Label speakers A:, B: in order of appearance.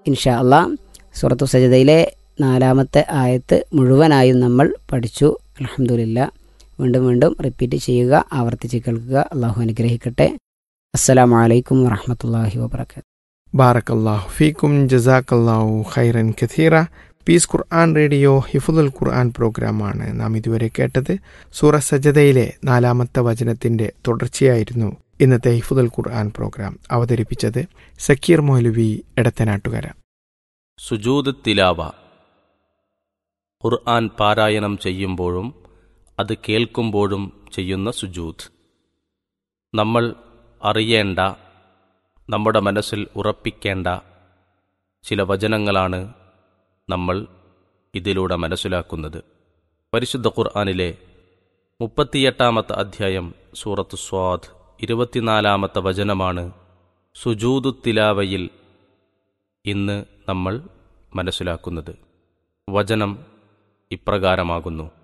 A: ഇൻഷാ അള്ളാ സൂറത്തു സജദയിലെ നാലാമത്തെ ആയത്ത് മുഴുവനായും നമ്മൾ പഠിച്ചു അലഹമുല്ല വീണ്ടും വീണ്ടും റിപ്പീറ്റ് ചെയ്യുക ആവർത്തിച്ച് കേൾക്കുക അള്ളാഹു അനുഗ്രഹിക്കട്ടെ അസ്സലാമു അലൈക്കും വറഹമത്തല്ലാഹി വബർക്കാത്തു
B: ബാറക്കല്ലാഹു ഫീക്കും ജസാക്കല്ലാഹു ഖൈറൻ കഥീറ പീസ് ഖുർആൻ റേഡിയോ ഹിഫുദുൽ ഖുർആൻ പ്രോഗ്രാമാണ് നാം ഇതുവരെ കേട്ടത് സൂറ സജദയിലെ നാലാമത്തെ വചനത്തിന്റെ തുടർച്ചയായിരുന്നു ഇന്നത്തെ ഹിഫുദുൽ ഖുർആൻ പ്രോഗ്രാം അവതരിപ്പിച്ചത് സക്കീർ മൗലവി എടത്തനാട്ടുകര
C: സുജൂദ് തിലാവ ഖുർആൻ പാരായണം ചെയ്യുമ്പോഴും അത് കേൾക്കുമ്പോഴും ചെയ്യുന്ന സുജൂദ് നമ്മൾ അറിയേണ്ട നമ്മുടെ മനസ്സിൽ ഉറപ്പിക്കേണ്ട ചില വചനങ്ങളാണ് നമ്മൾ ഇതിലൂടെ മനസ്സിലാക്കുന്നത് പരിശുദ്ധ ഖുർആനിലെ മുപ്പത്തിയെട്ടാമത്തെ അധ്യായം സൂറത്ത് സ്വാദ് ഇരുപത്തിനാലാമത്തെ വചനമാണ് സുജൂദു തിലാവയിൽ ഇന്ന് നമ്മൾ മനസ്സിലാക്കുന്നത് വചനം ഇപ്രകാരമാകുന്നു